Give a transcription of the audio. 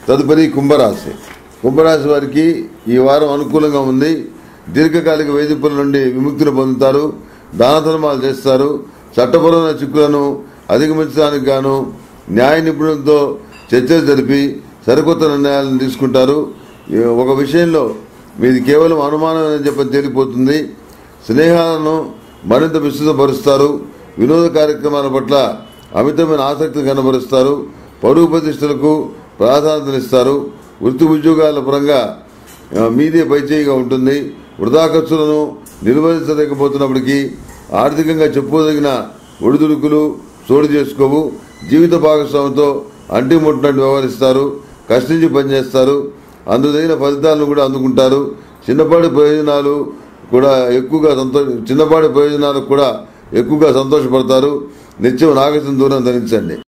తదుపరి కుంభరాశి కుంభరాశి వారికి ఈ వారం అనుకూలంగా ఉంది దీర్ఘకాలిక వేధింపుల నుండి విముక్తిని పొందుతారు దాన ధర్మాలు చేస్తారు చట్టపరమైన చిక్కులను అధిగమించడానికి గాను న్యాయ నిపుణులతో చర్చలు జరిపి సరికొత్త నిర్ణయాలను తీసుకుంటారు ఈ ఒక విషయంలో మీది కేవలం అనుమానం అని చెప్పని తేలిపోతుంది స్నేహాలను మరింత విస్తృతపరుస్తారు వినోద కార్యక్రమాల పట్ల అమితమైన ఆసక్తి కనబరుస్తారు పరువు ప్రతిష్టలకు ప్రాధాన్యతనిస్తారు వృత్తి ఉద్యోగాల పరంగా ఆ, మీదే పైచేయిగా ఉంటుంది వృధా ఖర్చులను నిర్వహించలేకపోతున్నప్పటికీ ఆర్థికంగా చెప్పుకోదగిన ఒడిదుడుకులు చోటు చేసుకోవు జీవిత భాగస్వామితో అంటిముట్టినట్టు వ్యవహరిస్తారు కష్టించి పనిచేస్తారు అందుదగిన ఫలితాలను కూడా అందుకుంటారు చిన్నపాటి ప్రయోజనాలు కూడా ఎక్కువగా సంతో చిన్నపాటి ప్రయోజనాలకు కూడా ఎక్కువగా సంతోషపడతారు నిత్యం నాగసం దూరం ధరించండి